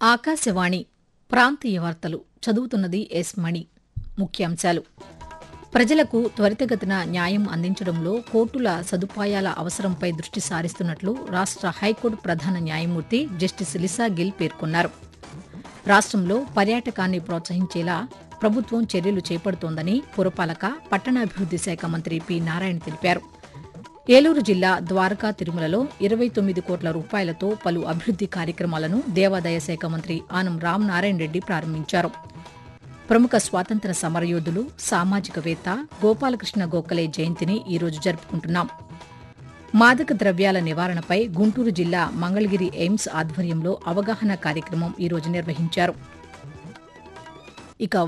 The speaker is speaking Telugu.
ఆకాశవాణి ప్రాంతీయ వార్తలు చదువుతున్నది ఎస్ మణి ముఖ్యాంశాలు ప్రజలకు త్వరితగతిన న్యాయం అందించడంలో కోర్టుల సదుపాయాల అవసరంపై దృష్టి సారిస్తున్నట్లు రాష్ట హైకోర్టు ప్రధాన న్యాయమూర్తి జస్టిస్ లిసా గిల్ పేర్కొన్నారు రాష్ట్రంలో పర్యాటకాన్ని ప్రోత్సహించేలా ప్రభుత్వం చర్యలు చేపడుతోందని పురపాలక పట్టణాభివృద్ది శాఖ మంత్రి పి నారాయణ తెలిపారు ఏలూరు జిల్లా ద్వారకా తిరుమలలో ఇరవై తొమ్మిది కోట్ల రూపాయలతో పలు అభివృద్ది కార్యక్రమాలను దేవాదాయ శాఖ మంత్రి ఆనం రామనారాయణ రెడ్డి ప్రారంభించారు ప్రముఖ స్వాతంత్ర సమరయోధులు సామాజికవేత్త గోపాలకృష్ణ గోఖలే జయంతిని ఈరోజు జరుపుకుంటున్నాం మాదక ద్రవ్యాల నివారణపై గుంటూరు జిల్లా మంగళగిరి ఎయిమ్స్ ఆధ్వర్యంలో అవగాహన కార్యక్రమం ఈరోజు నిర్వహించారు ఇక